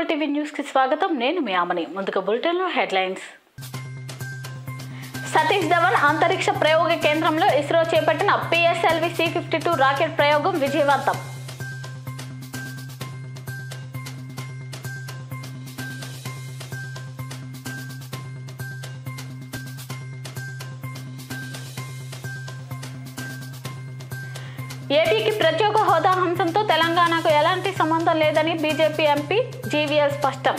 Cable TV news కి స్వాగతం నేను మీ ఆమని ముందుగా బులెటిన్ లో హెడ్లైన్స్ సతీష్ ధవన్ అంతరిక్ష ప్రయోగ కేంద్రంలో ఇస్రో చేపట్టిన PSLV C fifty two rocket ప్రయోగం విజయవంతం ఏపీకి ప్రత్యేక హోదా అంశంతో తెలంగాణకు ఎలాంటి సంబంధం లేదని బీజేపీ ఎంపీ జీవీఎల్ స్పష్టం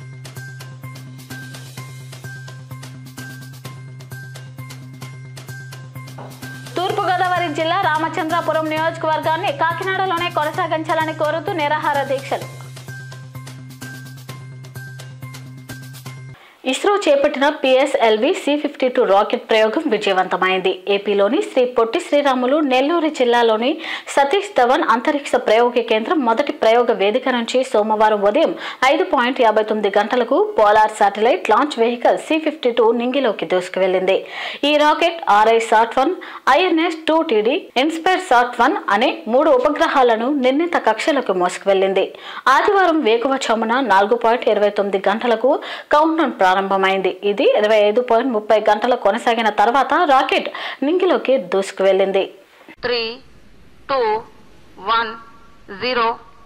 తూర్పుగోదావరి జిల్లా రామచంద్రాపురం నియోజకవర్గాన్ని కాకినాడలోనే కొనసాగించాలని కోరుతూ నిరాహార దీక్షలు ఇస్రో చేపట్టిన PSLV C fifty two rocket ప్రయోగం విజయవంతమైంది ఏపీలోని శ్రీ పొట్టి శ్రీరాములు నెల్లూరు జిల్లాలోని సతీష్ ధవన్ అంతరిక్ష ప్రయోగ కేంద్రం మొదటి ప్రయోగ వేదిక నుంచి సోమవారం ఉదయం ఐదు పాయింట్ యాభై తొమ్మిది గంటలకు polar satellite launch vehicle C fifty two నింగిలోకి దూసుకువెళ్లింది ఈ rocket RI sat one INS two TD inspire sat one అనే మూడు ఉపగ్రహాలను నిర్ణీత కక్షలకు మోసుకువెళ్లింది ఆదివారం వేకువచమున నాలుగు పాయింట్ ఇరవై తొమ్మిది గంటలకు కౌంట్డౌన్ ప్రారంభమైంది ఇది ఇరవై ఐదు పాయింట్ ముప్పై గంటలు కొనసాగిన తర్వాత రాకెట్ నింగిలోకి దూసుకువెళ్లింది three, two, one, zero.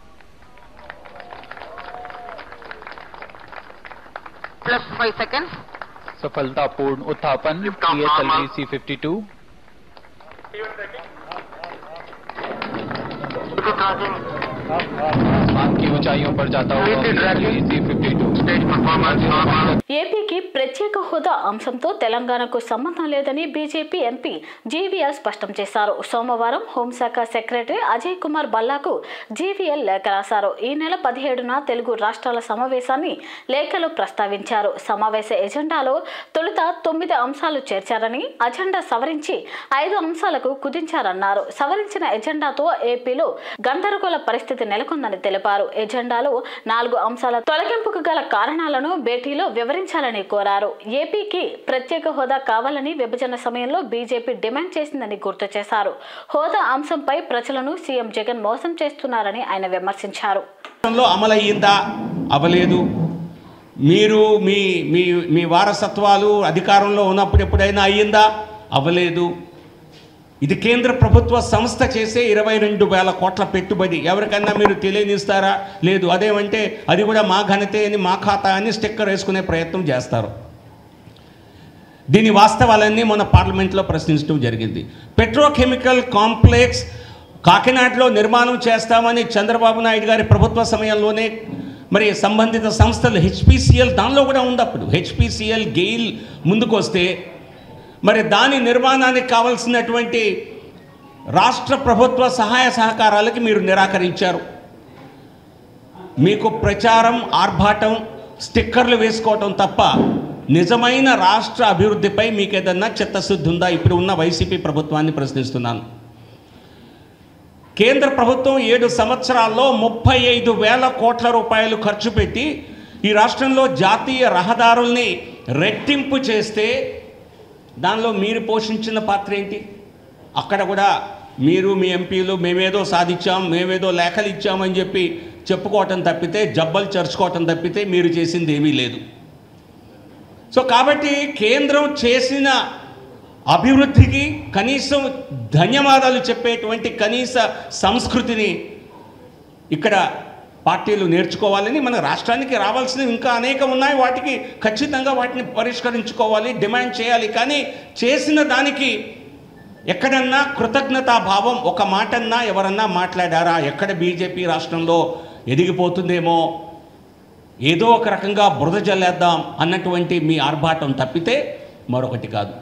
Plus five seconds. सफलतापूर्ण उत्थापन पीएसएलवी सी फिफ्टी टू आसमान की ऊंचाइयों पर जाता हुआ सी फिफ्टी टू ఏపీకి ప్రత్యేక హోదా అంశంతో తెలంగాణకు సంబంధం లేదని బీజేపీ ఎంపీ జీవీఎల్ స్పష్టం చేశారు సోమవారం హోంశాఖ సెక్రటరీ అజయ్ కుమార్ బల్లాకు జీవీఎల్ లేఖ రాశారు ఈ నెల పదిహేడున తెలుగు రాష్ట్రాల సమావేశాన్ని లేఖలో ప్రస్తావించారు సమావేశ ఎజెండాలో తొలుత తొమ్మిది అంశాలు చేర్చారని అజెండా సవరించి ఐదు అంశాలకు కుదించారన్నారు సవరించిన ఎజెండాతో ఏపీలో గందరగోళ పరిస్థితి నెలకొందని తెలిపారు ఎజెండాలో నాలుగు అంశాల తొలగింపుకు గల కారణాలను భేటీలో వివరించాలని కోరారు ఏపీకి ప్రత్యేక హోదా కావాలని విభజన సమయంలో బీజేపీ డిమాండ్ చేసిందని గుర్తు చేశారు హోదా అంశంపై ప్రజలను సీఎం జగన్ మోసం చేస్తున్నారని ఆయన విమర్శించారు రాష్ట్రంలో అమలయ్యిందా అవలేదు మీరు మీ మీ మీ వారసత్వాలు అధికారంలో ఉన్నప్పుడు ఎప్పుడైనా అయ్యిందా అవ్వలేదు ఇది కేంద్ర ప్రభుత్వ సంస్థ చేసే ఇరవై రెండు వేల కోట్ల పెట్టుబడి ఎవరికన్నా మీరు తెలియనిస్తారా లేదు అదేమంటే అది కూడా మా ఘనతే అని మా ఖాతా అని స్టిక్కర్ వేసుకునే ప్రయత్నం చేస్తారు దీని వాస్తవాలన్నీ మన పార్లమెంట్లో ప్రశ్నించడం జరిగింది పెట్రోకెమికల్ కాంప్లెక్స్ కాకినాడలో నిర్మాణం చేస్తామని చంద్రబాబు నాయుడు గారి ప్రభుత్వ సమయంలోనే మరి సంబంధిత సంస్థలు హెచ్పిసిఎల్ దానిలో కూడా ఉంది అప్పుడు హెచ్పిసిఎల్ గెయిల్ ముందుకు వస్తే మరి దాని నిర్మాణానికి కావలసినటువంటి రాష్ట్ర ప్రభుత్వ సహాయ సహకారాలకి మీరు నిరాకరించారు మీకు ప్రచారం ఆర్భాటం స్టిక్కర్లు వేసుకోవటం తప్ప నిజమైన రాష్ట్ర అభివృద్ధిపై మీకు ఏదన్నా చిత్తశుద్ధి ఉందా ఇప్పుడు ఉన్న వైసీపీ ప్రభుత్వాన్ని ప్రశ్నిస్తున్నాను కేంద్ర ప్రభుత్వం ఏడు సంవత్సరాల్లో ముప్పై ఐదు వేల కోట్ల రూపాయలు ఖర్చు పెట్టి ఈ రాష్ట్రంలో జాతీయ రహదారుల్ని రెట్టింపు చేస్తే దానిలో మీరు పోషించిన పాత్ర ఏంటి అక్కడ కూడా మీరు మీ ఎంపీలు మేమేదో సాధించాం మేమేదో లేఖలు ఇచ్చామని చెప్పి చెప్పుకోవటం తప్పితే జబ్బలు చరుచుకోవటం తప్పితే మీరు చేసింది ఏమీ లేదు సో కాబట్టి కేంద్రం చేసిన అభివృద్ధికి కనీసం ధన్యవాదాలు చెప్పేటువంటి కనీస సంస్కృతిని ఇక్కడ పార్టీలు నేర్చుకోవాలని మన రాష్ట్రానికి రావాల్సినవి ఇంకా అనేకం ఉన్నాయి వాటికి ఖచ్చితంగా వాటిని పరిష్కరించుకోవాలి డిమాండ్ చేయాలి కానీ చేసిన దానికి ఎక్కడన్నా కృతజ్ఞతా భావం ఒక మాటన్నా ఎవరన్నా మాట్లాడారా ఎక్కడ బీజేపీ రాష్ట్రంలో ఎదిగిపోతుందేమో ఏదో ఒక రకంగా బురద జల్లేద్దాం అన్నటువంటి మీ ఆర్భాటం తప్పితే మరొకటి కాదు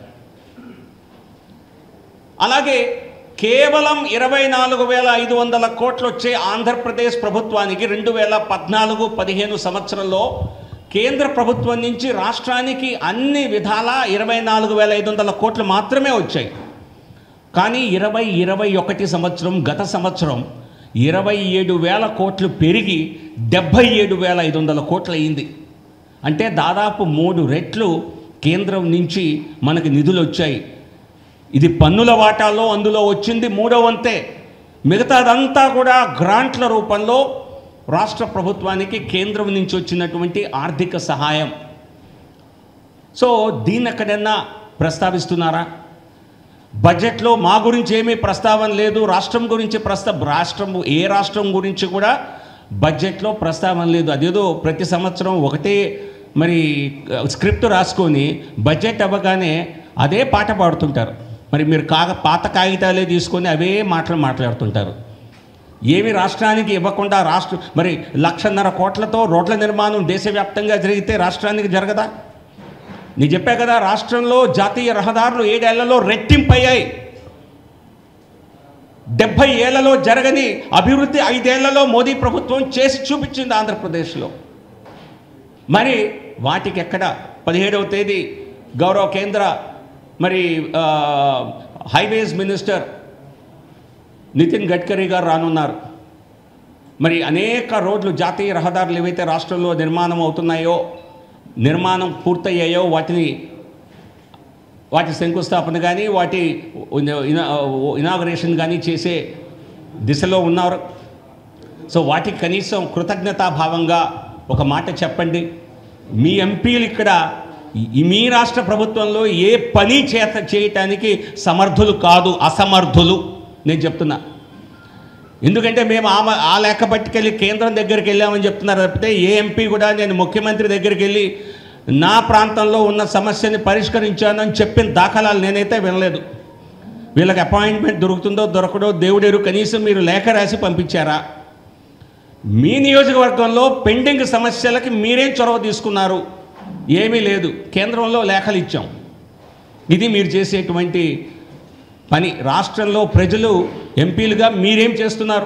అలాగే కేవలం ఇరవై నాలుగు వేల ఐదు వందల కోట్లు వచ్చే ఆంధ్రప్రదేశ్ ప్రభుత్వానికి రెండు వేల పద్నాలుగు పదిహేను సంవత్సరంలో కేంద్ర ప్రభుత్వం నుంచి రాష్ట్రానికి అన్ని విధాలా ఇరవై నాలుగు వేల ఐదు వందల కోట్లు మాత్రమే వచ్చాయి కానీ ఇరవై ఇరవై ఒకటి సంవత్సరం గత సంవత్సరం ఇరవై ఏడు వేల కోట్లు పెరిగి డెబ్భై ఏడు వేల ఐదు వందల కోట్లు అయింది అంటే దాదాపు మూడు రెట్లు కేంద్రం నుంచి మనకి నిధులు వచ్చాయి ఇది పన్నుల వాటాలో అందులో వచ్చింది మూడో వంతే మిగతాదంతా కూడా గ్రాంట్ల రూపంలో రాష్ట్ర ప్రభుత్వానికి కేంద్రం నుంచి వచ్చినటువంటి ఆర్థిక సహాయం సో దీన్ని ఎక్కడన్నా ప్రస్తావిస్తున్నారా బడ్జెట్లో మా గురించి ఏమీ ప్రస్తావన లేదు రాష్ట్రం గురించి ప్రస్తా రాష్ట్రం ఏ రాష్ట్రం గురించి కూడా బడ్జెట్లో ప్రస్తావన లేదు అదేదో ప్రతి సంవత్సరం ఒకటే మరి స్క్రిప్ట్ రాసుకొని బడ్జెట్ అవ్వగానే అదే పాట పాడుతుంటారు మరి మీరు కాగ పాత కాగితాలే తీసుకొని అవే మాటలు మాట్లాడుతుంటారు ఏమి రాష్ట్రానికి ఇవ్వకుండా రాష్ట్ర మరి లక్షన్నర కోట్లతో రోడ్ల నిర్మాణం దేశవ్యాప్తంగా జరిగితే రాష్ట్రానికి జరగదా నేను చెప్పా కదా రాష్ట్రంలో జాతీయ రహదారులు ఏడేళ్లలో రెట్టింపయ్యాయి డెబ్భై ఏళ్లలో జరగని అభివృద్ధి ఐదేళ్లలో మోదీ ప్రభుత్వం చేసి చూపించింది ఆంధ్రప్రదేశ్లో మరి వాటికి ఎక్కడ పదిహేడవ తేదీ గౌరవ కేంద్ర మరి ఆ, హైవేస్ మినిస్టర్ నితిన్ గడ్కరీ గారు రానున్నారు మరి అనేక రోడ్లు జాతీయ రహదారులు ఏవైతే రాష్ట్రంలో నిర్మాణం అవుతున్నాయో నిర్మాణం పూర్తయ్యాయో వాటిని వాటి శంకుస్థాపన కానీ వాటి ఇనా- ఇనాగరేషన్ కానీ చేసే దిశలో ఉన్నారు సో వాటికి కనీసం కృతజ్ఞతాభావంగా ఒక మాట చెప్పండి మీ ఎంపీలు ఇక్కడ ఈ- మీ రాష్ట్ర ప్రభుత్వంలో ఏ పని చేత చేయటానికి సమర్థులు కాదు అసమర్థులు నేను చెప్తున్నా ఎందుకంటే మేము ఆ మ- ఆ లెక్క పట్టుకెళ్ళి కేంద్రం దగ్గరికి వెళ్ళామని చెప్తున్నారు తప్పితే ఏ ఎంపీ కూడా నేను ముఖ్యమంత్రి దగ్గరికి వెళ్ళి నా ప్రాంతంలో ఉన్న సమస్యని పరిష్కరించానని చెప్పిన దాఖలాలు నేనైతే వినలేదు వీళ్ళకి అపాయింట్మెంట్ దొరుకుతుందో దొరకడో దేవుడేరు కనీసం మీరు లేఖ రాసి పంపించారా మీ నియోజకవర్గంలో పెండింగ్ సమస్యలకి మీరేం చొరవ తీసుకున్నారు ఏమీ లేదు కేంద్రంలో లేఖలు ఇచ్చాం ఇది మీరు చేసేటువంటి పని రాష్ట్రంలో ప్రజలు ఎంపీలుగా మీరేం చేస్తున్నారు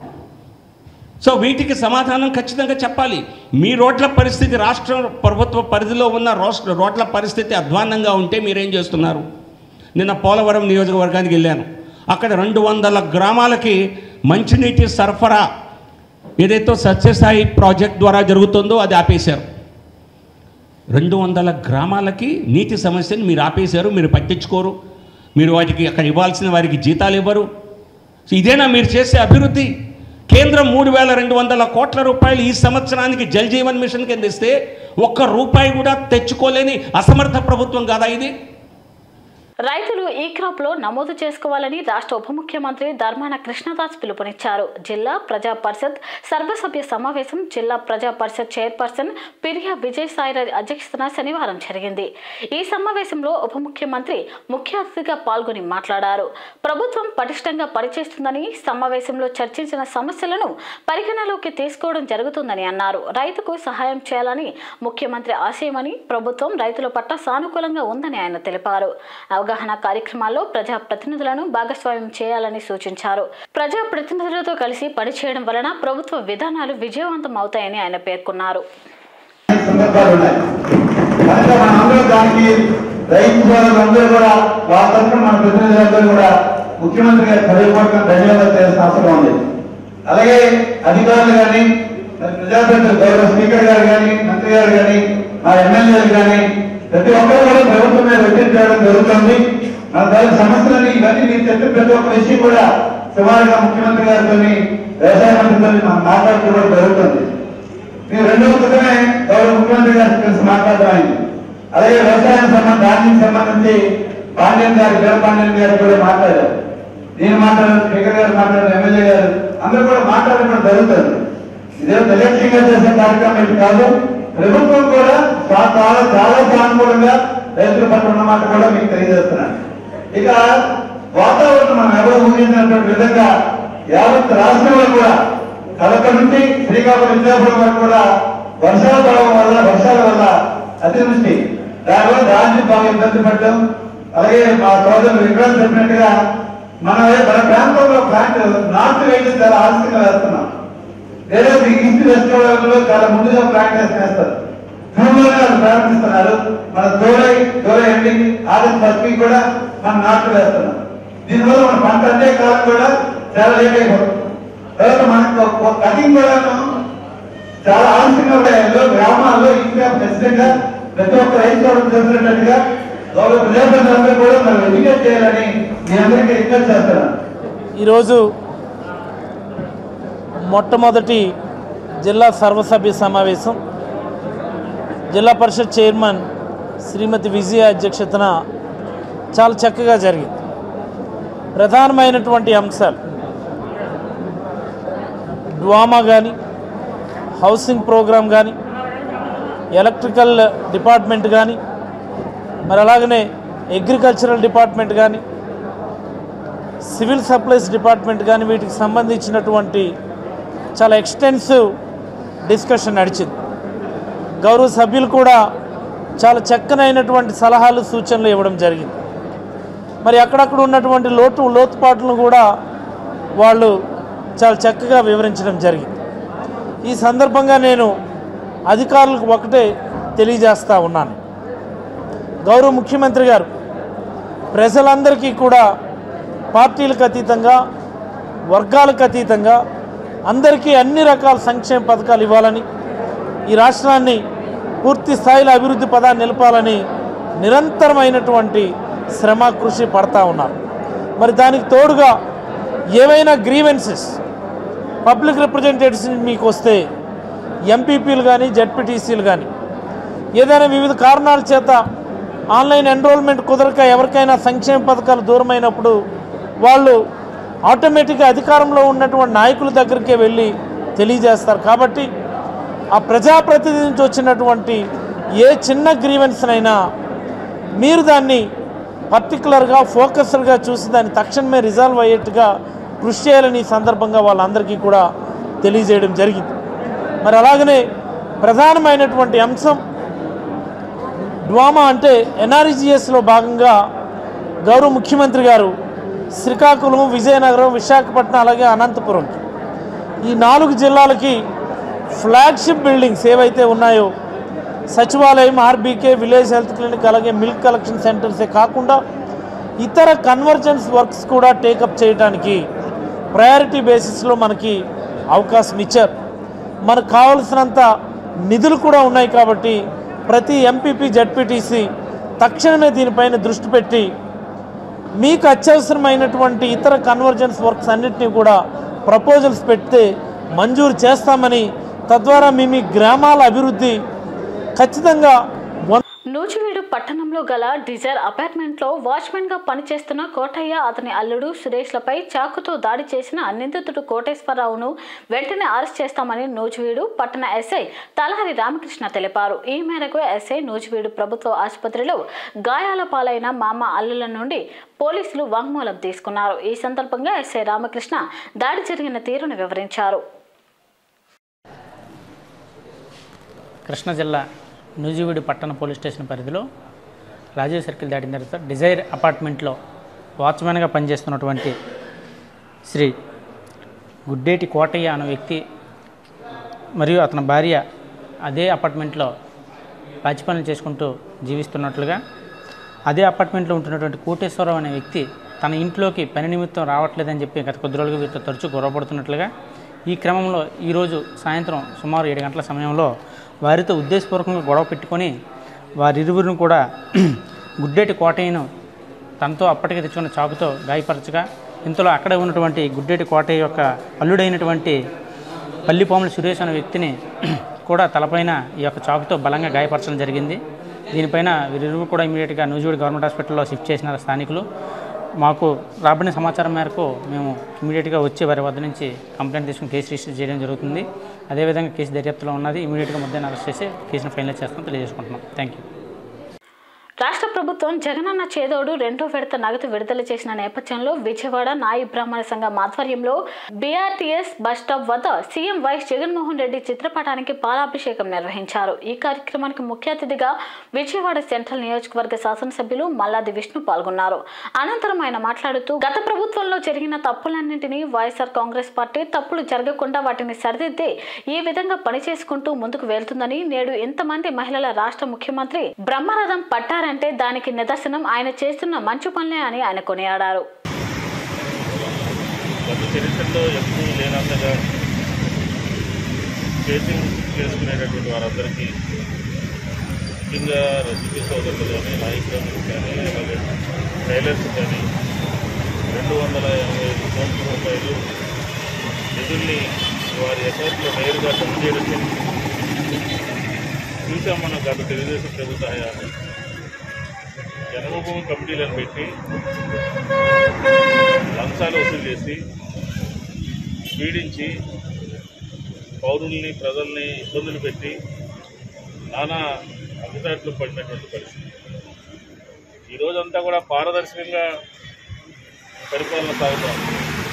సో వీటికి సమాధానం ఖచ్చితంగా చెప్పాలి మీ రోడ్ల పరిస్థితి రాష్ట్ర ప్రభుత్వ పరిధిలో ఉన్న రాష్ట్ర రోడ్ల పరిస్థితి అధ్వాన్నంగా ఉంటే మీరేం చేస్తున్నారు నిన్న పోలవరం నియోజకవర్గానికి వెళ్ళాను అక్కడ రెండు వందల గ్రామాలకి మంచినీటి సరఫరా ఏదైతే సత్యసాయి ప్రాజెక్ట్ ద్వారా జరుగుతుందో అది ఆపేశారు రెండు వందల గ్రామాలకి నీటి సమస్యని మీరు ఆపేశారు మీరు పట్టించుకోరు మీరు వాటికి అక్కడ ఇవ్వాల్సిన వారికి జీతాలు ఇవ్వరు సో ఇదేనా మీరు చేసే అభివృద్ధి కేంద్రం మూడు వేల రెండు వందల కోట్ల రూపాయలు ఈ సంవత్సరానికి జల్ జీవన్ మిషన్ కింద ఇస్తే ఒక్క రూపాయి కూడా తెచ్చుకోలేని అసమర్థ ప్రభుత్వం కాదా ఇది రైతులు ఈ క్రాప్ లో నమోదు చేసుకోవాలని రాష్ట్ర ఉప ముఖ్యమంత్రి ధర్మాన కృష్ణదాస్ పిలుపునిచ్చారు జిల్లా ప్రజా పరిషత్ సర్వసభ్య సమావేశం జిల్లా ప్రజా పరిషత్ చైర్పర్సన్ పిరియా విజయసాయిరాజ్ అధ్యక్షతన శనివారం జరిగింది ఈ సమావేశంలో ఉప ముఖ్యమంత్రి ముఖ్య అతిథిగా పాల్గొని మాట్లాడారు ప్రభుత్వం పటిష్టంగా పనిచేస్తుందని సమావేశంలో చర్చించిన సమస్యలను పరిగణలోకి తీసుకోవడం జరుగుతుందని అన్నారు రైతుకు సహాయం చేయాలని ముఖ్యమంత్రి ఆశయమని ప్రభుత్వం రైతుల పట్ల సానుకూలంగా ఉందని ఆయన తెలిపారు అవగాహన కార్యక్రమాల్లో ప్రజా ప్రతినిధులను భాగస్వామ్యం చేయాలని సూచించారు ప్రజా ప్రతినిధులతో కలిసి పనిచేయడం వలన ప్రభుత్వ విధానాలు విజయవంతం అవుతాయని ఆయన పేర్కొన్నారు సందర్భాలు ఉన్నాయి కనుక మనందరూ దానికి రైతు సోదరులందరూ కూడా వాళ్ళ తరఫున మన ప్రతినిధులందరూ కూడా ముఖ్యమంత్రి గారి హృదయపూర్వక ధన్యవాదాలు చేయాల్సిన అవసరం ఉంది అలాగే అధికారులు కానీ ప్రజాప్రతినిధులు గౌరవ స్పీకర్ గారు కానీ మంత్రి గారు కానీ మా ఎమ్మెల్యేలు కానీ ప్రతి ఒక్కరు కూడా ప్రభుత్వం మీద ఒత్తిడి చేయడం జరుగుతుంది మన దాని సమస్యలని ఇవన్నీ మీరు చెప్పిన ప్రతి ఒక్క విషయం కూడా సుమారుగా ముఖ్యమంత్రి గారితో వ్యవసాయ మంత్రితో మనం మాట్లాడుకోవడం జరుగుతుంది నేను రెండవ క్రితమే గౌరవ ముఖ్యమంత్రి గారి కలిసి మాట్లాడడం అయింది అలాగే వ్యవసాయం సంబంధం దానికి సంబంధించి పాండ్యన్ గారు వీర పాండ్యన్ గారు కూడా మాట్లాడారు నేను మాట్లాడాను స్పీకర్ గారు మాట్లాడారు ఎమ్మెల్యే గారు అందరూ కూడా మాట్లాడడం జరుగుతుంది ఇదే నిర్లక్ష్యంగా చేసే కార్యక్రమం ఇది కాదు ప్రభుత్వం కూడా చా- చాలా చాలా సానుకూలంగా రైతుల పట్ల ఉన్నమాట కూడా మీకు తెలియజేస్తున్నాను ఇక వాతావరణం మనం ఎవరు ఊహించినటువంటి విధంగా యావత్ రాష్ట్రంలో కూడా కడప నుంచి శ్రీకాకుళం విద్యాపురం వరకు కూడా వర్షాల ప్రభావం వల్ల వర్షాల వల్ల అతివృష్టి దానివల్ల రాజ్యం బాగా ఇబ్బంది పడటం అలాగే మా సోదరులు విక్రాంత్ చెప్పినట్టుగా మన మన ప్రాంతంలో ప్లాంట్ నార్త్ వేయడం చాలా ఆలస్యంగా వేస్తున్నాం వేరే ఈస్ట్ వెస్ట్ గోదావరిలో చాలా ముందుగా ప్లాంట్ వేస్తారు జూన్లోనే వాళ్ళు ప్రారంభిస్తున్నారు మన July July ending August first week కూడా మనం నాట్లు వేస్తున్నాం దీనివల్ల మన పంట అందే కాలం కూడా చాలా లేట్ అయిపోతుంది తర్వాత మనకు కటింగ్ కూడా చాలా ఆలస్యంగా ఉంటాయి ఎన్నో గ్రామాల్లో ఇంకా ఖచ్చితంగా ప్రతి ఒక్క రైతు సోదరుడు తెలిసినట్టుగా గౌరవ ప్రజాప్రతినిధులందరూ కూడా మనం ఎడ్యుకేట్ చేయాలని మీ అందరికీ రిక్వెస్ట్ చేస్తున్నాను ఈరోజు మొట్టమొదటి జిల్లా సర్వసభ్య సమావేశం జిల్లా పరిషత్ చైర్మన్ శ్రీమతి విజయ అధ్యక్షతన చాలా చక్కగా జరిగింది ప్రధానమైనటువంటి అంశాలు డ్వామా కానీ హౌసింగ్ ప్రోగ్రామ్ కానీ ఎలక్ట్రికల్ డిపార్ట్మెంట్ కానీ మరి అలాగనే అగ్రికల్చరల్ డిపార్ట్మెంట్ కానీ సివిల్ సప్లైస్ డిపార్ట్మెంట్ కానీ వీటికి సంబంధించినటువంటి చాలా ఎక్స్టెన్సివ్ డిస్కషన్ నడిచింది గౌరవ సభ్యులు కూడా చాలా చక్కనైనటువంటి సలహాలు సూచనలు ఇవ్వడం జరిగింది మరి అక్కడక్కడ ఉన్నటువంటి లోటు లోతుపాట్లను కూడా వాళ్ళు చాలా చక్కగా వివరించడం జరిగింది ఈ సందర్భంగా నేను అధికారులకు ఒకటే తెలియజేస్తా ఉన్నాను గౌరవ ముఖ్యమంత్రి గారు ప్రజలందరికీ కూడా పార్టీలకు అతీతంగా వర్గాలకు అతీతంగా అందరికీ అన్ని రకాల సంక్షేమ పథకాలు ఇవ్వాలని ఈ రాష్ట్రాన్ని పూర్తి స్థాయిలో అభివృద్ధి పదాన్ని నిలపాలని నిరంతరమైనటువంటి శ్రమ కృషి పడతా ఉన్నారు మరి దానికి తోడుగా ఏవైనా గ్రీవెన్సెస్ పబ్లిక్ రిప్రజెంటేటివ్స్ మీకు వస్తే ఎంపీపీలు కానీ జడ్పీటీసీలు కానీ ఏదైనా వివిధ కారణాల చేత ఆన్లైన్ ఎన్రోల్మెంట్ కుదరక ఎవరికైనా సంక్షేమ పథకాలు దూరమైనప్పుడు వాళ్ళు ఆటోమేటిక్గా అధికారంలో ఉన్నటువంటి నాయకుల దగ్గరికే వెళ్ళి తెలియజేస్తారు కాబట్టి ఆ ప్రజాప్రతినిధి నుంచి వచ్చినటువంటి ఏ చిన్న గ్రీవెన్స్నైనా మీరు దాన్ని పర్టికులర్గా ఫోకస్డ్గా చూసి దాన్ని తక్షణమే రిజాల్వ్ అయ్యేట్టుగా కృషి చేయాలని ఈ సందర్భంగా వాళ్ళందరికీ కూడా తెలియజేయడం జరిగింది మరి అలాగనే ప్రధానమైనటువంటి అంశం డ్వామా అంటే ఎన్ఆర్జిఎస్లో భాగంగా గౌరవ ముఖ్యమంత్రి గారు శ్రీకాకుళం విజయనగరం విశాఖపట్నం అలాగే అనంతపురం ఈ నాలుగు జిల్లాలకి ఫ్లాగ్షిప్ బిల్డింగ్స్ ఏవైతే ఉన్నాయో సచివాలయం ఆర్బీకే విలేజ్ హెల్త్ క్లినిక్ అలాగే మిల్క్ కలెక్షన్ సెంటర్సే కాకుండా ఇతర కన్వర్జెన్స్ వర్క్స్ కూడా టేకప్ చేయడానికి ప్రయారిటీ బేసిస్లో మనకి అవకాశం ఇచ్చారు మనకు కావలసినంత నిధులు కూడా ఉన్నాయి కాబట్టి ప్రతి ఎంపీపీ జడ్పీటీసీ తక్షణమే దీనిపైన దృష్టి పెట్టి మీకు అత్యవసరమైనటువంటి ఇతర కన్వర్జెన్స్ వర్క్స్ అన్నిటినీ కూడా ప్రపోజల్స్ పెడితే మంజూరు చేస్తామని తద్వారా మీ మీ గ్రామాల అభివృద్ధి ఖచ్చితంగా వన్ నూజివీడు పట్టణంలో గల డిజైర్ అపార్ట్మెంట్లో వాచ్మెన్గా పనిచేస్తున్న కోటయ్య అతని అల్లుడు సురేష్లపై చాకుతో దాడి చేసిన నిందితుడు కోటేశ్వరరావును వెంటనే అరెస్ట్ చేస్తామని నూజివీడు పట్టణ ఎస్ఐ తలహరి రామకృష్ణ తెలిపారు ఈ మేరకు ఎస్ఐ నూజివీడు ప్రభుత్వ ఆసుపత్రిలో గాయాల పాలైన మామ అల్లుల నుండి పోలీసులు వాంగ్మూలం తీసుకున్నారు ఈ సందర్భంగా ఎస్ఐ రామకృష్ణ దాడి జరిగిన తీరును వివరించారు కృష్ణా జిల్లా నూజివీడు పట్టణ పోలీస్ స్టేషన్ పరిధిలో రాజీవ్ సర్కిల్ దాటిన తర్వాత డిజైర్ అపార్ట్మెంట్లో వాచ్మెన్గా పనిచేస్తున్నటువంటి శ్రీ గుడ్డేటి కోటయ్య అనే వ్యక్తి మరియు అతని భార్య అదే అపార్ట్మెంట్లో పాచి పనులు చేసుకుంటూ జీవిస్తున్నట్లుగా అదే అపార్ట్మెంట్లో ఉంటున్నటువంటి కోటేశ్వరరావు అనే వ్యక్తి తన ఇంట్లోకి పని నిమిత్తం రావట్లేదని చెప్పి గత కొద్ది రోజులుగా వీరితో తరచూ గొడవపడుతున్నట్లుగా ఈ క్రమంలో ఈరోజు సాయంత్రం సుమారు ఏడు గంటల సమయంలో వారితో ఉద్దేశపూర్వకంగా గొడవ పెట్టుకొని వారిరువురిని కూడా గుడ్డేటి కోటయ్యను తనతో అప్పటికే తెచ్చుకున్న చాకుతో గాయపరచగా ఇంతలో అక్కడే ఉన్నటువంటి గుడ్డేటి కోటయ్య యొక్క అల్లుడైనటువంటి పల్లిపాముల సురేష్ అనే వ్యక్తిని కూడా తలపైన ఈ యొక్క చాకుతో బలంగా గాయపరచడం జరిగింది దీనిపైన వీరిరువురు కూడా ఇమీడియట్గా నూజివీడు గవర్నమెంట్ హాస్పిటల్లో షిఫ్ట్ చేసినారు స్థానికులు మాకు రాబడిన సమాచారం మేరకు మేము ఇమీడియట్గా వచ్చి వారి వద్ద నుంచి కంప్లైంట్ తీసుకుని కేసు రిజిస్టర్ చేయడం జరుగుతుంది అదేవిధంగా కేసు దర్యాప్తులో ఉన్నది ఇమీడియట్గా ముద్దాన్ని అరెస్ట్ చేసి కేసును ఫైనలైజ్ చేస్తాం తెలియజేసుకుంటున్నాం థ్యాంక్ యూ రాష్ట్ర ప్రభుత్వం జగనన్న చేదోడు రెండో విడత నగదు విడుదల చేసిన నేపథ్యంలో విజయవాడ నాయి బ్రాహ్మణ సంఘం ఆధ్వర్యంలో బీఆర్టీఎస్ బస్ స్టాప్ వద్ద సీఎం వైఎస్ జగన్మోహన్ రెడ్డి చిత్రపటానికి పాలాభిషేకం నిర్వహించారు ఈ కార్యక్రమానికి ముఖ్య అతిథిగా విజయవాడ సెంట్రల్ నియోజకవర్గ శాసనసభ్యులు మల్లాది విష్ణు పాల్గొన్నారు అనంతరం ఆయన మాట్లాడుతూ గత ప్రభుత్వంలో జరిగిన తప్పులన్నింటినీ వైఎస్ఆర్ కాంగ్రెస్ పార్టీ తప్పులు జరగకుండా వాటిని సరిదిద్ది ఈ విధంగా పనిచేసుకుంటూ ముందుకు వెళ్తుందని నేడు ఇంతమంది మహిళల రాష్ట్ర ముఖ్యమంత్రి బ్రహ్మరథం పట్టారంటే దానికి నిదర్శనం ఆయన చేస్తున్న మంచి పనులే అని ఆయన కొనియాడారు గత చరిత్రలో ఎప్పుడూ లేనంతగా కేసింగ్ చేసుకునేటటువంటి వారందరికీ ముఖ్యంగా రజనీ సోదరులు కానీ నాయకులు కానీ అలాగే టైలర్స్ కానీ రెండు వందల ఎనభై ఐదు కోట్ల రూపాయలు నిధుల్ని వారి అకౌంట్లో నేరుగా జమ చేయడం జరిగింది చూసాం మనం గత తెలుగుదేశం ప్రభుత్వ హయాంలో జన్మభూమి కమిటీలను పెట్టి లంచాలు వసూలు చేసి పీడించి పౌరుల్ని ప్రజల్ని ఇబ్బందులు పెట్టి నానా అగ్గుదాట్లు పడినటువంటి పరిస్థితి ఈ రోజంతా కూడా పారదర్శకంగా పరిపాలన సాగుతోంది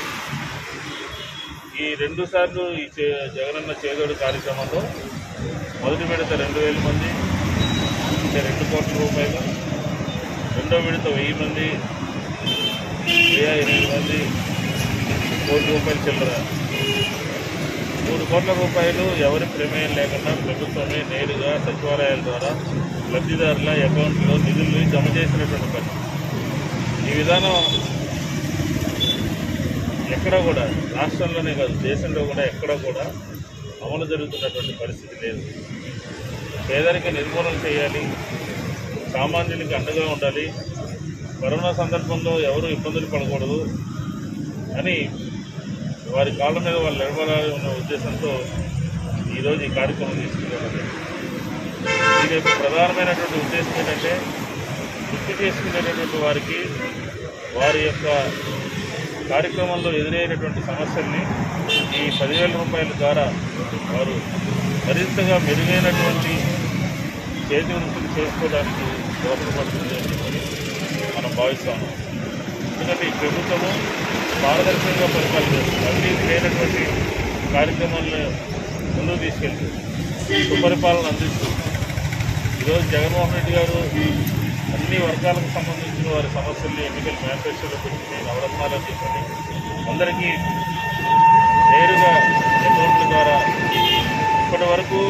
ఈ రెండు సార్లు ఈ చే- జగనన్న చేదోడు కార్యక్రమంలో మొదటి విడత రెండు వేల మంది అంటే రెండు కోట్ల రూపాయలు రెండో విడత వెయ్యి మంది వెయ్యి ఎనిమిది మంది కోటి రూపాయలు చిల్లర మూడు కోట్ల రూపాయలు ఎవరి ప్రమేయం లేకుండా ప్రభుత్వమే నేరుగా సచివాలయాల ద్వారా లబ్ధిదారుల అకౌంట్లో నిధుల్ని జమ చేసినటువంటి పరిస్థితి ఈ విధానం ఎక్కడ కూడా రాష్ట్రంలోనే కాదు దేశంలో కూడా ఎక్కడ కూడా అమలు జరుగుతున్నటువంటి పరిస్థితి లేదు పేదరిక నిర్మూలన చేయాలి సామాన్యునికి అండగా ఉండాలి కరోనా సందర్భంలో ఎవరు ఇబ్బందులు పడకూడదు అని వారి కాళ్ళ మీద వాళ్ళు నిలబడాలి ఉన్న ఉద్దేశంతో ఈరోజు ఈ కార్యక్రమం తీసుకున్నాం దీని యొక్క ప్రధానమైనటువంటి ఉద్దేశం ఏంటంటే వృత్తి చేసుకునేటటువంటి వారికి వారి యొక్క కార్యక్రమంలో ఎదురైనటువంటి సమస్యల్ని ఈ పదివేల రూపాయల ద్వారా వారు మరింతగా మెరుగైనటువంటి చేతి వృత్తులు చేసుకోవడానికి దోహదపడుతుంది అని చెప్పి మనం భావిస్తాము ఎందుకంటే ఈ ప్రభుత్వము పారదర్శకంగా పరిపాలన చేస్తుంది అవినీతి లేనటువంటి కార్యక్రమాలను ముందుకు తీసుకెళ్తుంది సుపరిపాలన అందిస్తూ ఈరోజు జగన్మోహన్ రెడ్డి గారు అన్ని వర్గాలకు సంబంధించిన వారి సమస్యల్ని ఎన్నికల మేనిఫెస్టోలో పెట్టుకుని నవరత్నాలు చెప్పండి అందరికీ నేరుగా అకౌంట్ల ద్వారా ఇప్పటి వరకు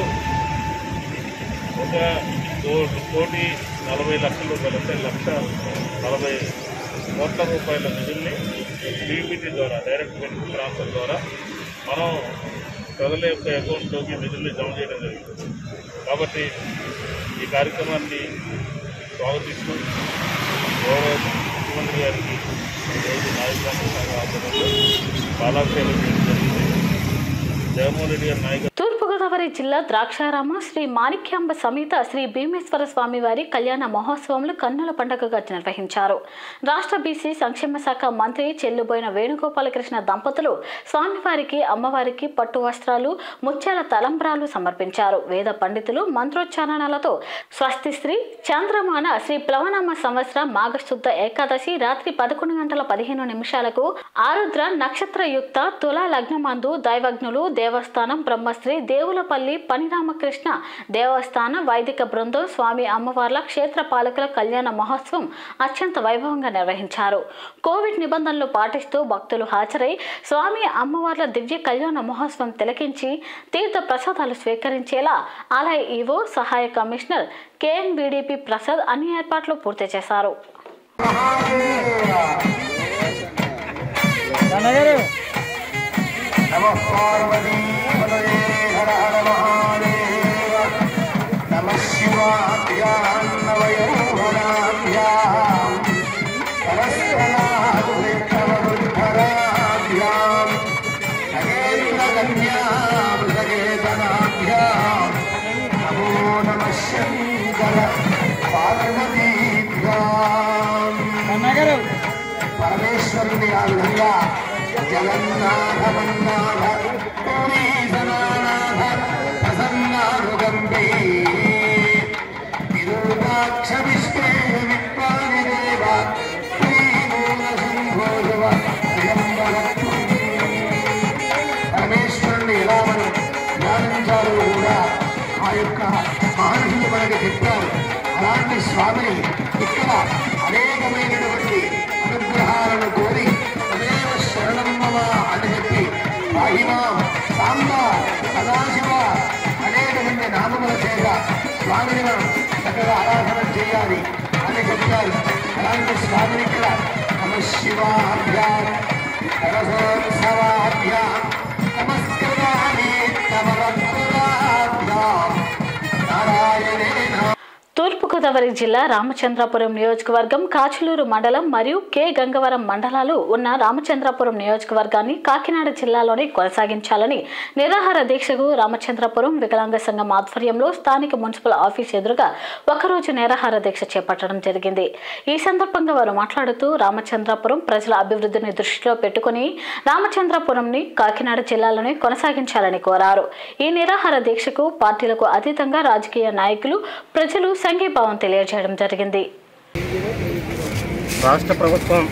ఒక కో- కోటి నలభై లక్షల రూపాయలు అంటే లక్ష నలభై కోట్ల రూపాయల నిధుల్ని డీబీటీ ద్వారా డైరెక్ట్ బెనిఫిట్ ట్రాన్స్ఫర్ ద్వారా మనం ప్రజల యొక్క అకౌంట్లోకి నిధుల్ని జమ చేయడం జరుగుతుంది కాబట్టి ఈ కార్యక్రమాన్ని స్వాగతిస్తూ గౌరవ ముఖ్యమంత్రి గారికి ఈరోజు నాయకులందరూ సంఘ ఆధ్వర్యంలో బాలాక్షేపం చేయడం జరిగింది జగన్మోహన్ రెడ్డి గారి నాయకత్వం తూర్పుగోదావరి జిల్లా ద్రాక్షారామ శ్రీ మాణిక్యాంబ సమేత శ్రీ భీమేశ్వర స్వామి వారి కళ్యాణ మహోత్సవంలో కన్నుల పండుగగా నిర్వహించారు రాష్ట్ర బీసీ సంక్షేమ శాఖ మంత్రి చెల్లుబోయిన వేణుగోపాలకృష్ణ దంపతులు స్వామివారికి అమ్మవారికి పట్టు వస్త్రాలు ముత్యాల తలంబ్రాలు సమర్పించారు వేద పండితులు మంత్రోచ్చారణలతో స్వస్తి శ్రీ చంద్రమాన శ్రీ ప్లవనామ సంవత్సర మాఘశుద్ధ ఏకాదశి రాత్రి పదకొండు గంటల పదిహేను నిమిషాలకు ఆరుద్ర నక్షత్రయుక్త తులా లగ్నమందు దైవజ్ఞులు దేవస్థానం బ్రహ్మశ్రీ దేవులపల్లి పనిరామకృష్ణ దేవస్థాన వైదిక బృందం స్వామి అమ్మవార్ల క్షేత్ర పాలకుల కళ్యాణ మహోత్సవం అత్యంత వైభవంగా నిర్వహించారు కోవిడ్ నిబంధనలు పాటిస్తూ భక్తులు హాజరై స్వామి అమ్మవార్ల దివ్య కళ్యాణ మహోత్సవం తిలకించి తీర్థ ప్రసాదాలు స్వీకరించేలా ఆలయ ఈవో సహాయ కమిషనర్ కేఎన్బిడిపి ప్రసాద్ అన్ని ఏర్పాట్లు పూర్తి చేశారు నమ పార్వతీ పదయే హర హర మహాదేవ నమ శివాభ్యాం నవయౌవనాభ్యాం సరస్వనాభ్యాం నగేంద్ర కన్యాం సగేతనాభ్యాం నమో నమ శంకర పార్వతీభ్యాం పరమేశ్వరుని ఆ విధంగా జగన్నాథ మన్నాథ పూరీసనాథ ప్రసన్నానుగంబే విరూపాక్ష విష్ణే విప్పాని దేవ శ్రీమూల సింహోజవ పరమేశ్వరుని ఎలా మనం ధ్యానించాలో కూడా ఆ యొక్క మహర్షులు మనకి చెప్పారు అలాంటి స్వామిని ఇక్కడ అనేకమైనటువంటి అనుగ్రహాలను కోరి తదేవ శరణం మమ అని చెప్పి మహిమ సాంబ సదాశివ అనేకమంది నామముల చేత స్వామిని మనం చక్కగా ఆరాధన చేయాలి అని చెప్తారు అలాంటి స్వామిని ఇక్కడ నమ శివాభ్యాం నమసోత్సవాభ్యాం నమస్కృతామి నమరత్నాభ్యాం నారాయణేన తూర్పుగోదావరి తూర్పుగోదావరి జిల్లా రామచంద్రాపురం నియోజకవర్గం కాచులూరు మండలం మరియు కె గంగవరం మండలాలు ఉన్న రామచంద్రాపురం నియోజకవర్గాన్ని కాకినాడ జిల్లాలోనే కొనసాగించాలని నిరాహార దీక్షకు రామచంద్రాపురం వికలాంగ సంఘం ఆధ్వర్యంలో స్థానిక మున్సిపల్ ఆఫీస్ ఎదురుగా ఒకరోజు నిరాహార దీక్ష చేపట్టడం జరిగింది ఈ సందర్భంగా వారు మాట్లాడుతూ రామచంద్రాపురం ప్రజల అభివృద్ధిని దృష్టిలో పెట్టుకుని రామచంద్రాపురంని కాకినాడ జిల్లాలోనే కొనసాగించాలని కోరారు ఈ నిరాహార దీక్షకు పార్టీలకు అతీతంగా రాజకీయ నాయకులు ప్రజలు సంఘీభావం తెలియజేయడం జరిగింది రాష్ట్ర ప్రభుత్వం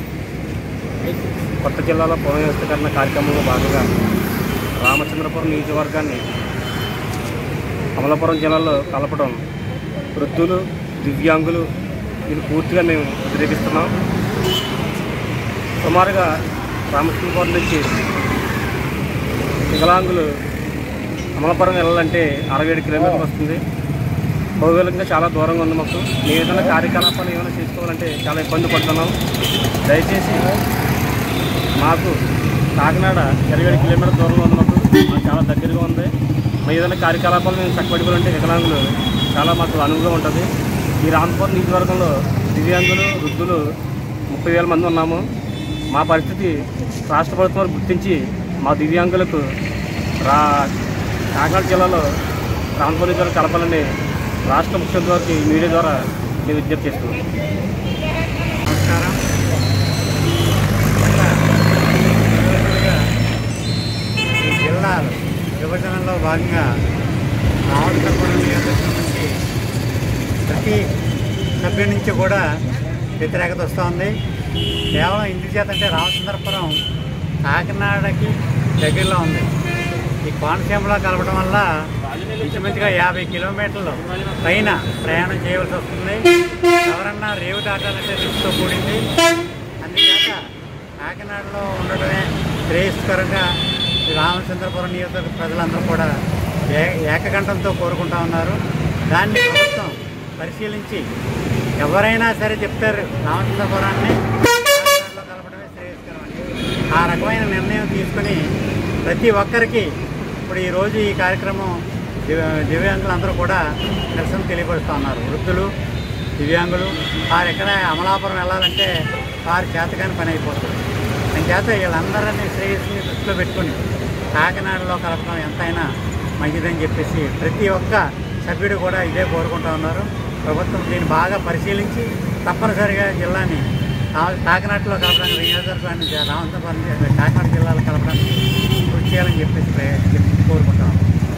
కొత్త జిల్లాలో పునర్వ్యవస్థీకరణ కార్యక్రమంలో భాగంగా రామచంద్రపురం నియోజకవర్గాన్ని అమలాపురం జిల్లాలో కలపడం వృద్ధులు దివ్యాంగులు ఇది పూర్తిగా మేము వ్యతిరేకిస్తున్నాం సుమారుగా రామచంద్రపురం నుంచి వికలాంగులు అమలాపురం వెళ్ళాలంటే అరవై ఏడు కిలోమీటర్లు వస్తుంది భౌగోళికంగా చాలా దూరంగా ఉంది మాకు మేము ఏదైనా కార్యకలాపాలు ఏమైనా చేసుకోవాలంటే చాలా ఇబ్బంది పడుతున్నాం దయచేసి మాకు కాకినాడ ఇరవై ఏడు కిలోమీటర్ల దూరంలో ఉంది మాకు మాకు చాలా దగ్గరగా ఉంది మేము ఏదైనా కార్యకలాపాలు మేము చక్కబెట్టుకోవాలంటే వికలాంగులు చాలా మాకు అనువుగా ఉంటుంది ఈ రామపురం నియోజకవర్గంలో దివ్యాంగులు వృద్ధులు ముప్పై వేల మంది ఉన్నాము మా పరిస్థితి రాష్ట్ర ప్రభుత్వం వారు గుర్తించి మా దివ్యాంగులకు రా కాకినాడ జిల్లాలో రామపురం జిల్లా కలపాలని రాష్ట్ర ముఖ్యమంత్రి వారికి మీడియా ద్వారా మేము విజ్ఞప్తి చేస్తున్నాం నమస్కారం ఈ జిల్లాలు విభజనలో భాగంగా రామచంద్రపురం నియోజకవర్గం నుంచి ప్రతి సభ్యుడి నుంచి కూడా వ్యతిరేకత వస్తుంది కేవలం ఇంటి చేత అంటే రామచంద్రపురం కాకినాడకి దగ్గరలో ఉంది ఈ కోనసీమలో కలపడం వల్ల ఇంచుమించుగా యాభై కిలోమీటర్లు పైన ప్రయాణం చేయవలసి వస్తుంది ఎవరన్నా రేవు దాటాలంటే రిస్క్తో కూడింది అందుచేత కాకినాడలో ఉండడమే శ్రేయస్కరంగా ఈ రామచంద్రపురం నియోజకవర్గ ప్రజలందరూ కూడా ఏ ఏకకంఠంతో కోరుకుంటా ఉన్నారు దాన్ని ప్రభుత్వం పరిశీలించి ఎవరైనా సరే చెప్తారు రామచంద్రపురాన్ని కాకినాడలో కలపడమే శ్రేయస్కరం అని ఆ రకమైన నిర్ణయం తీసుకుని ప్రతి ఒక్కరికి ఇప్పుడు ఈరోజు ఈ కార్యక్రమం దివ్య దివ్యాంగులందరూ కూడా నిరసన తెలియపరుస్తూ ఉన్నారు వృద్ధులు దివ్యాంగులు వారు ఎక్కడ అమలాపురం వెళ్ళాలంటే వారి చేతకాని పని అయిపోతుంది అంచేత వీళ్ళందరినీ శ్రేయస్సుని దృష్టిలో పెట్టుకుని కాకినాడలో కలపడం ఎంతైనా మంచిదని చెప్పేసి ప్రతి ఒక్క సభ్యుడు కూడా ఇదే కోరుకుంటూ ఉన్నారు ప్రభుత్వం దీన్ని బాగా పరిశీలించి తప్పనిసరిగా జిల్లాని కా- కాకినాడలో కలపడానికి నియోజకవర్గాన్ని రామంతపురం కాకినాడ జిల్లాలో కలపడానికి కృషి చేయాలని చెప్పేసి ప్రే- చెప్పి కోరుకుంటాం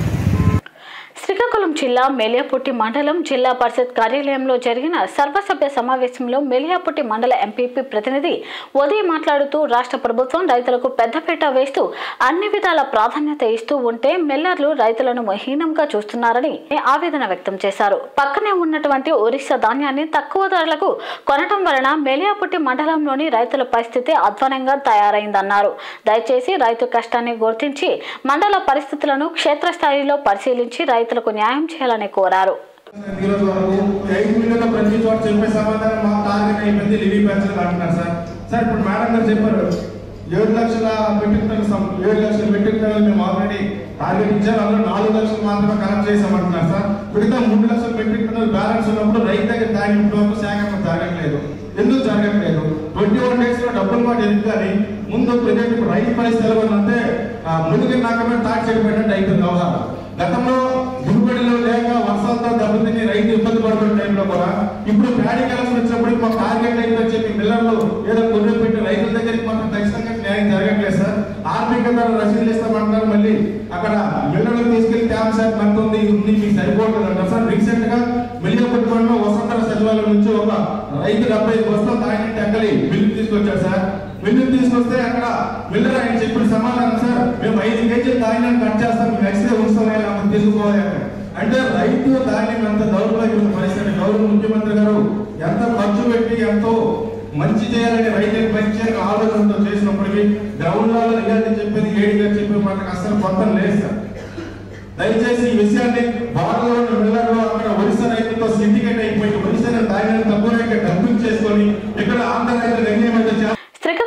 శ్రీకాకుళం జిల్లా మెలియాపుట్టి మండలం జిల్లా పరిషత్ కార్యాలయంలో జరిగిన సర్వసభ్య సమావేశంలో మెలియాపుట్టి మండల ఎంపీపీ ప్రతినిధి ఉదయ్ మాట్లాడుతూ రాష్ట్ర ప్రభుత్వం రైతులకు పెద్దపీట వేస్తూ అన్ని విధాల ప్రాధాన్యత ఇస్తూ ఉంటే మిల్లర్లు రైతులను హీనంగా చూస్తున్నారని ఆవేదన వ్యక్తం చేశారు పక్కనే ఉన్నటువంటి ఒరిస్సా ధాన్యాన్ని తక్కువ ధరలకు కొనటం వలన మెలియాపుట్టి మండలంలోని రైతుల పరిస్థితి అధ్వానంగా తయారైందన్నారు దయచేసి రైతు కష్టాన్ని గుర్తించి మండల పరిస్థితులను క్షేత్రస్థాయిలో పరిశీలించి రైతులకు న్యాయం చేయాలని కోరారు ఈరోజు వరకు ఐదు మిలియన్ల ప్రతి చోట చెప్పే సమాధానం మా టార్గెట్ అయిపోయింది లివీ పెన్షన్ అంటున్నారు సార్ సార్ ఇప్పుడు మేడం గారు చెప్పారు ఏడు లక్షల మెట్రిక్ టన్ను సం- ఏడు లక్షల మెట్రిక్ టన్నులు మేము ఆల్రెడీ టార్గెట్ ఇచ్చారు అందులో నాలుగు లక్షలు మాత్రమే కలెక్ట్ చేసామంటున్నారు సార్ మిగతా మూడు లక్షల మెట్రిక్ టన్నులు బ్యాలెన్స్ ఉన్నప్పుడు రైతు దగ్గర తాగి వరకు శాఖ జరగట్లేదు ఎందుకు జరగట్లేదు ట్వంటీ వన్ డేస్ లో డబ్బులు మాట ఎందుకు కానీ ముందు ప్రజెంట్ ఇప్పుడు రైతు పరిస్థితి ఎలా ఉందంటే ఆ, ముందుకి నాకమే తాటి చెట్టు పెట్టినట్టు అయిపోయింది వ్యవహారం గతంలో దిగుబడిలో లేక వర్షాలతో దెబ్బతిని రైతు ఇబ్బంది పడుతున్న టైంలో కూడా ఇప్పుడు ప్యాడీ కలెక్షన్ వచ్చినప్పటికి మా టార్గెట్ అయిపోయి చెప్పి మిల్లర్లు ఏదో కొనుగోలు పెట్టి రైతుల దగ్గరికి మాత్రం ఖచ్చితంగా న్యాయం జరగట్లేదు సార్ ఆర్థిక ధర రసీదులు ఇస్తామంటారు మళ్ళీ అక్కడ మిల్లర్లు తీసుకెళ్లి ట్యాబ్ శాఖ ఎంత ఉంది ఇది ఉంది మీకు సరిపోవట్లేదు అంటారు సార్ రీసెంట్ గా మిలియపట్నంలో వసంతర సచివాలయం నుంచి ఒక రైతు డెబ్బై ఐదు బస్తాలు తాగినట్టు ఎక్కలి బిల్లు తీసుకొచ్చారు సార్ బిల్లు తీసుకొస్తే అక్కడ మిల్లర్ ఆయన చెప్పిన సమాధానం సార్ మేము ఐదు కేజీలు ధాన్యం కట్ చేస్తాం మేము ఎక్స్రే ఉంచుతాం అంత తీసుకోవాలి అని. అంటే రైతు ధాన్యం ఎంత దౌర్భాగ్యం పరిస్థితి గౌరవ ముఖ్యమంత్రి గారు ఎంత ఖర్చు పెట్టి ఎంతో మంచి చేయాలని రైతులకు మంచి చేయాలని ఆలోచనతో చేసినప్పటికీ గ్రౌండ్ లో రియాలిటీ చెప్పేది ఏడిగా చెప్పే మనకు అసలు కొత్త లేదు సార్ దయచేసి ఈ విషయాన్ని బాటలో ఉన్న మిల్లర్లో అక్కడ ఒరిస్సా రైతులతో సిండికేట్ అయిపోయి ఒరిస్సా ధాన్యాన్ని తక్కువ రేట్ డంపింగ్ చేసుకొని ఇక్కడ ఆంధ్ర రైతులు నిర్ణయం అయితే చేయాలి. శ్రీకాకుళం జిల్లా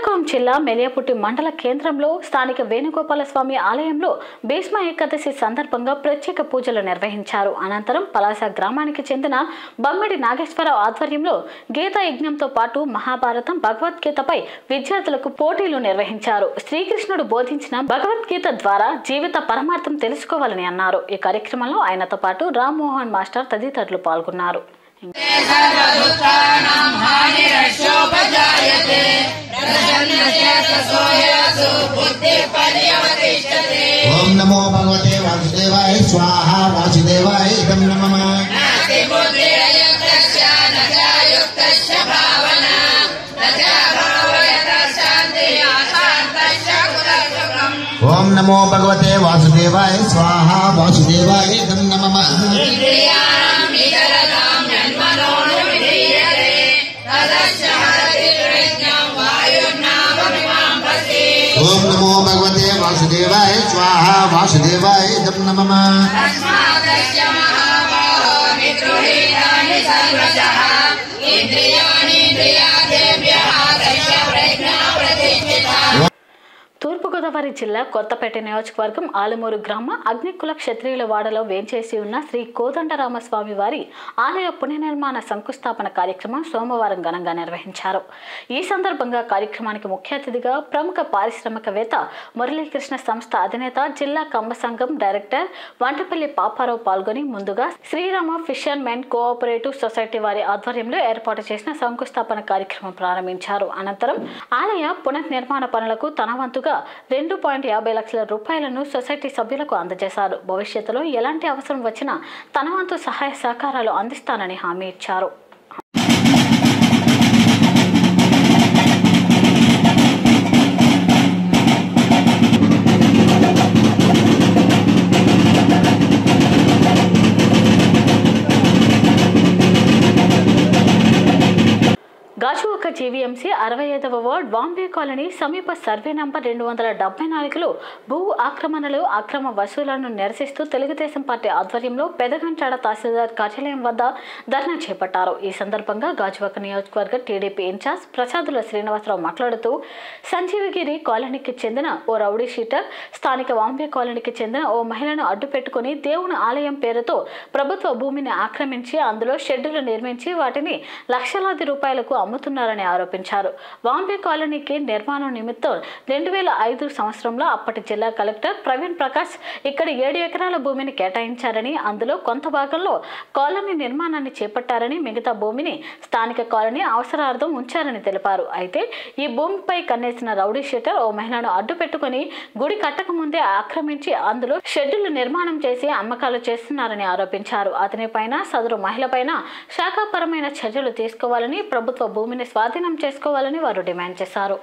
జిల్లా మెలియపుట్టి మండల కేంద్రంలో స్థానిక వేణుగోపాల స్వామి ఆలయంలో భీష్మ ఏకాదశి సందర్భంగా ప్రత్యేక పూజలు నిర్వహించారు అనంతరం పలాస గ్రామానికి చెందిన బమ్మిడి నాగేశ్వరరావు ఆధ్వర్యంలో గీతా యజ్ఞంతో పాటు మహాభారతం భగవద్గీతపై విద్యార్థులకు పోటీలు నిర్వహించారు శ్రీకృష్ణుడు బోధించిన భగవద్గీత ద్వారా జీవిత పరమార్థం తెలుసుకోవాలని అన్నారు ఈ కార్యక్రమంలో ఆయనతో పాటు రామ్మోహన్ మాస్టర్ తదితరులు పాల్గొన్నారు ఓం నమో భగవతే వాసుదేవాయ స్వాహ వాసుదేవాయ ఇదం నమః ఓం నమో భగవతే వాసుదేవాయ స్వాహ వాసుదేవాయ ఇదం నమః ఓం నమో భగవతే వాసుదేవాయ స్వాహ వాసుదేవాయ ఇదం నమః తూర్పుగోదావరి జిల్లా కొత్తపేట నియోజకవర్గం ఆలమూరు గ్రామ అగ్నికుల క్షత్రియుల వాడలో వేంచేసి ఉన్న శ్రీ కోదండరామస్వామి వారి ఆలయ పునర్నిర్మాణ శంకుస్థాపన కార్యక్రమం సోమవారం ఘనంగా నిర్వహించారు ఈ సందర్భంగా కార్యక్రమానికి ముఖ్య అతిథిగా ప్రముఖ పారిశ్రామికవేత్త మురళీకృష్ణ సంస్థ అధినేత జిల్లా కమ్మ సంఘం డైరెక్టర్ వంటపల్లి పాపారావు పాల్గొని ముందుగా Srirama fishermen cooperative society వారి ఆధ్వర్యంలో ఏర్పాటు చేసిన శంకుస్థాపన కార్యక్రమం ప్రారంభించారు అనంతరం ఆలయ పునర్నిర్మాణ పనులకు తన వంతుగా రెండు పాయింట్ యాభై లక్షల రూపాయలను సొసైటీ సభ్యులకు అందజేశారు భవిష్యత్తులో ఎలాంటి అవసరం వచ్చినా తన వంతు సహాయ సహకారాలు అందిస్తానని హామీ ఇచ్చారు గాజువాక జీవీఎంసీ అరవై ఐదవ వార్డ్ బాంబే కాలనీ సమీప సర్వే నంబర్ రెండు వందల డెబ్బై నాలుగులో భూ ఆక్రమణలు అక్రమ వసూలను నిరసిస్తూ తెలుగుదేశం పార్టీ ఆధ్వర్యంలో పెదగంచాడ తహసీల్దార్ కార్యాలయం వద్ద ధర్నా చేపట్టారు ఈ సందర్భంగా గాజువాక నియోజకవర్గ టీడీపీ ఇన్ఛార్జ్ ప్రసాదుల శ్రీనివాసరావు మాట్లాడుతూ సంజీవగిరి కాలనీకి చెందిన ఓ రౌడీ షీటర్ స్థానిక వాంబే కాలనీకి చెందిన ఓ మహిళను అడ్డు పెట్టుకుని దేవుని ఆలయం పేరుతో ప్రభుత్వ భూమిని ఆక్రమించి అందులో షెడ్డులు నిర్మించి వాటిని లక్షలాది రూపాయలకు అమ్ముతున్నారని ఆరోపించారు బాంబే కాలనీకి నిర్మాణం నిమిత్తం రెండు వేల ఐదు సంవత్సరంలో అప్పటి జిల్లా కలెక్టర్ ప్రవీణ్ ప్రకాష్ ఇక్కడ ఏడు ఎకరాల భూమిని కేటాయించారని అందులో కొంత భాగంలో కాలనీ నిర్మాణాన్ని చేపట్టారని మిగతా భూమిని స్థానిక కాలనీ అవసరార్థం ఉంచారని తెలిపారు అయితే ఈ భూమిపై కన్నేసిన రౌడీ షీటర్ ఓ మహిళను అడ్డు పెట్టుకుని గుడి కట్టక ముందే ఆక్రమించి అందులో షెడ్యూల్ నిర్మాణం చేసి అమ్మకాలు చేస్తున్నారని ఆరోపించారు అతని పైన సదరు మహిళ పైన శాఖాపరమైన చర్యలు తీసుకోవాలని ప్రభుత్వ భూమిని స్వాధీనం చేసుకోవాలని వారు డిమాండ్ చేశారు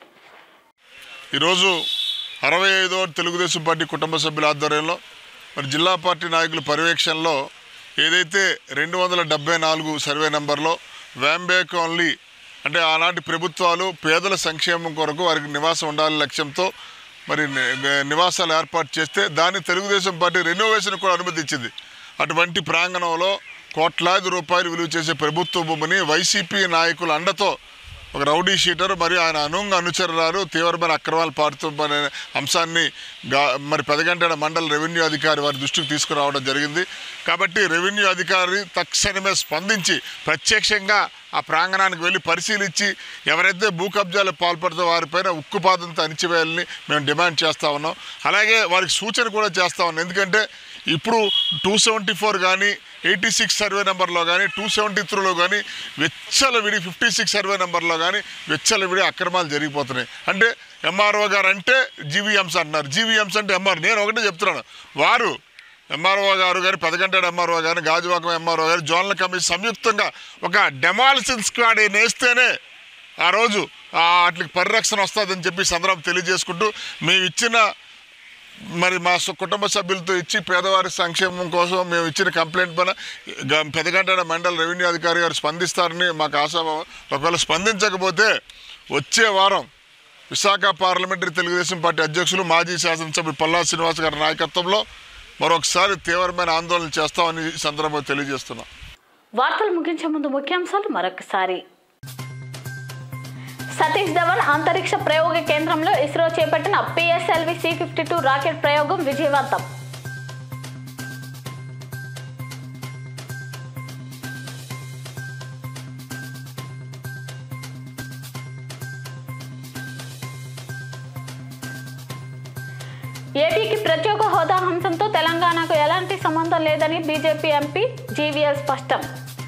ఈరోజు అరవై ఐదో తెలుగుదేశం పార్టీ కుటుంబ సభ్యుల ఆధ్వర్యంలో మరి జిల్లా పార్టీ నాయకుల పర్యవేక్షణలో ఏదైతే రెండు వందల డెబ్బై నాలుగు సర్వే నెంబర్లో వ్యాంబే కాలనీ అంటే ఆనాటి ప్రభుత్వాలు పేదల సంక్షేమం కొరకు వారికి నివాసం ఉండాలని లక్ష్యంతో మరి ని- నివాసాలు ఏర్పాటు చేస్తే దాన్ని తెలుగుదేశం పార్టీ రెనోవేషన్ కూడా అనుమతించింది అటువంటి ప్రాంగణంలో కోట్లాది రూపాయలు విలువ చేసే ప్రభుత్వ భూమిని వైసీపీ నాయకుల అండతో ఒక రౌడీ షీటర్ మరియు ఆయన అనుంగ అనుచరురాలు తీవ్రమైన అక్రమాలు పాడుతున్న అంశాన్ని గా మరి పెదగంటేడ మండల రెవెన్యూ అధికారి వారి దృష్టికి తీసుకురావడం జరిగింది కాబట్టి రెవెన్యూ అధికారి తక్షణమే స్పందించి ప్రత్యక్షంగా ఆ ప్రాంగణానికి వెళ్ళి పరిశీలించి ఎవరైతే భూ కబ్జాలకు పాల్పడుతూ వారిపైన ఉక్కుపాదంతో అణిచివేయాలని మేము డిమాండ్ చేస్తూ ఉన్నాం అలాగే వారికి సూచన కూడా చేస్తూ ఉన్నాం ఎందుకంటే ఇప్పుడు టూ సెవెంటీ ఫోర్ కానీ ఎయిటీ సిక్స్ సర్వే నెంబర్లో కానీ టూ సెవెంటీ త్రీలో కానీ విడి ఫిఫ్టీ సిక్స్ సర్వే నెంబర్లో కానీ విడి అక్రమాలు జరిగిపోతున్నాయి అంటే ఎంఆర్ఓ గారు అంటే జీవీఎంస్ అంటున్నారు జీవీఎంస్ అంటే ఎంఆర్ నేను ఒకటే చెప్తున్నాను వారు ఎంఆర్ఓ గారు కానీ పెదగంటాడు ఎంఆర్ఓ గారు గాజువాకం ఎంఆర్ఓ గారు జోనల్ కమిషన్ సంయుక్తంగా ఒక డెమాలిసిన్ స్క్వాడ్ వేస్తేనే ఆ రోజు ఆ వాటికి పరిరక్షణ వస్తుందని చెప్పి ఈ సందర్భం తెలియజేసుకుంటూ మేము ఇచ్చిన మరి మా సు- కుటుంబ సభ్యులతో ఇచ్చి పేదవారి సంక్షేమం కోసం మేము ఇచ్చిన కంప్లైంట్ పైన గ- పెదగంటాడ మండల రెవెన్యూ అధికారి గారు స్పందిస్తారని మాకు ఆశాభావం ఒకవేళ స్పందించకపోతే వచ్చే వారం విశాఖ పార్లమెంటరీ తెలుగుదేశం పార్టీ అధ్యక్షులు మాజీ శాసనసభ్యులు పల్లా శ్రీనివాస్ గారి నాయకత్వంలో మరొకసారి తీవ్రమైన ఆందోళన చేస్తామని ఈ సందర్భంగా తెలియజేస్తున్నాం వార్తలు ముగించే ముందు ముఖ్యాంశాలు మరొకసారి సతీష్ ధవన్ అంతరిక్ష ప్రయోగ కేంద్రంలో ఇస్రో చేపట్టిన PSLV C fifty two rocket ప్రయోగం విజయవంతం ఏపీకి ప్రత్యేక హోదా అంశంతో తెలంగాణకు ఎలాంటి సంబంధం లేదని బీజేపీ ఎంపీ జీవీఎల్ స్పష్టం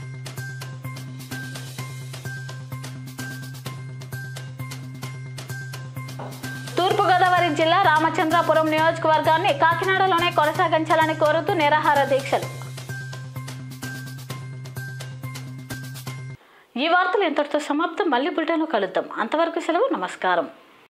తూర్పుగోదావరి జిల్లా రామచంద్రాపురం నియోజకవర్గాన్ని కాకినాడలోనే కొనసాగించాలని కోరుతూ నిరాహార దీక్షలు ఈ వార్తలు ఇంతటితో సమాప్తం మళ్ళీ బులెటిన్లో కలుద్దాం అంతవరకు సెలవు నమస్కారం